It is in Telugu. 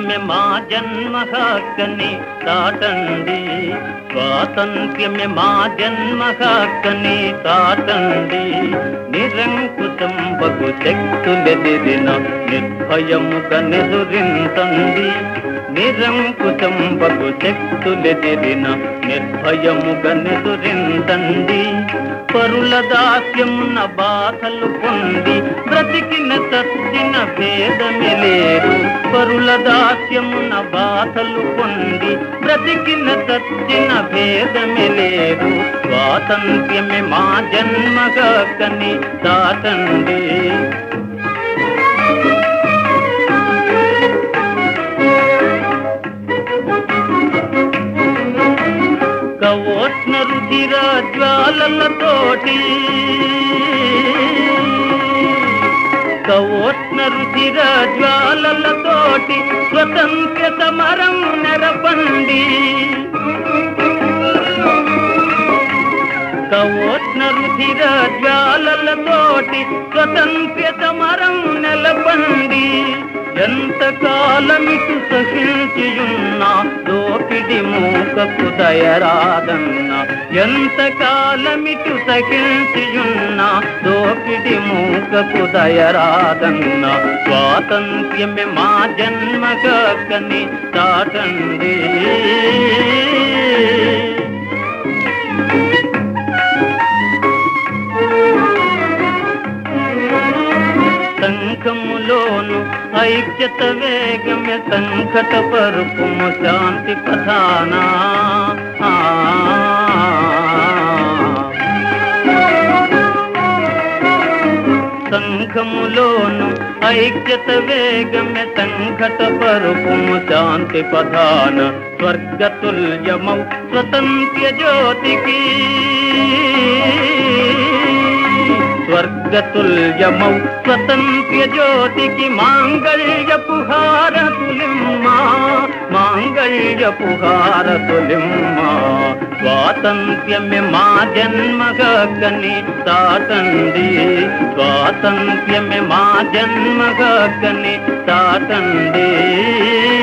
స్వాతంత్ర్యమే మా జన్మ హక్కని తాటండి స్వాతంత్ర్యమే మా జన్మ హక్కని తాటండి నిరంకుశం బగు శక్తులెదిరిన నిర్భయముగా నెదురింతండి నిరంకుశం బగు శక్తులెదిరిన నిర్భయముగా నెదురింతండి పరుల దాస్యమున బాధలు పొంది బ్రతికిన తత్తిన భేదమే లేదు పరుల దాస్యమున బాధలు పొంది బ్రతికిన తత్తిన భేదమే లేదు స్వాతంత్ర్యమే మా జన్మగా కని తాతండి కవోష్ణ రుధిర జ్వాలలతోటి కవోష్ణ రుధిర జ్వాలలతోటి స్వతంత్ర సమరం నెరపండి కవోష్ణ రుధిర జ్వాలలతోటి స్వతంత్ర సమరం నెలపండి ఎంత కాలమిటు సహించియున్నా దోపిడి మూకకు దయరాదన్న ఎంత కాలమిటు సహించియున్నా దోపిడి మూకకు దయరాదన్న స్వాతంత్ర్యమే మా జన్మగా కని దాటండి సంఘములోను ఐక్యత వేగమే సంకట పరుపుము శాంతి ప్రధాన ఆ. సంఘములోను ఐక్యత వేగమే సంకట పరుపుము శాంతి ప్రధాన స్వర్గతుల్యమౌ స్వతంత్ర జ్యోతికి స్వర్గతుల్యమౌ స్వతంత్ర జ్యోతికి మాంగళ్యపు హారతులిమ్మా మాంగళ్యపు హారతులిమ్మా స్వాతంత్ర్యమే మా జన్మగా కని తాటండి స్వాతంత్ర్యమే మా జన్మగా కని తాటండి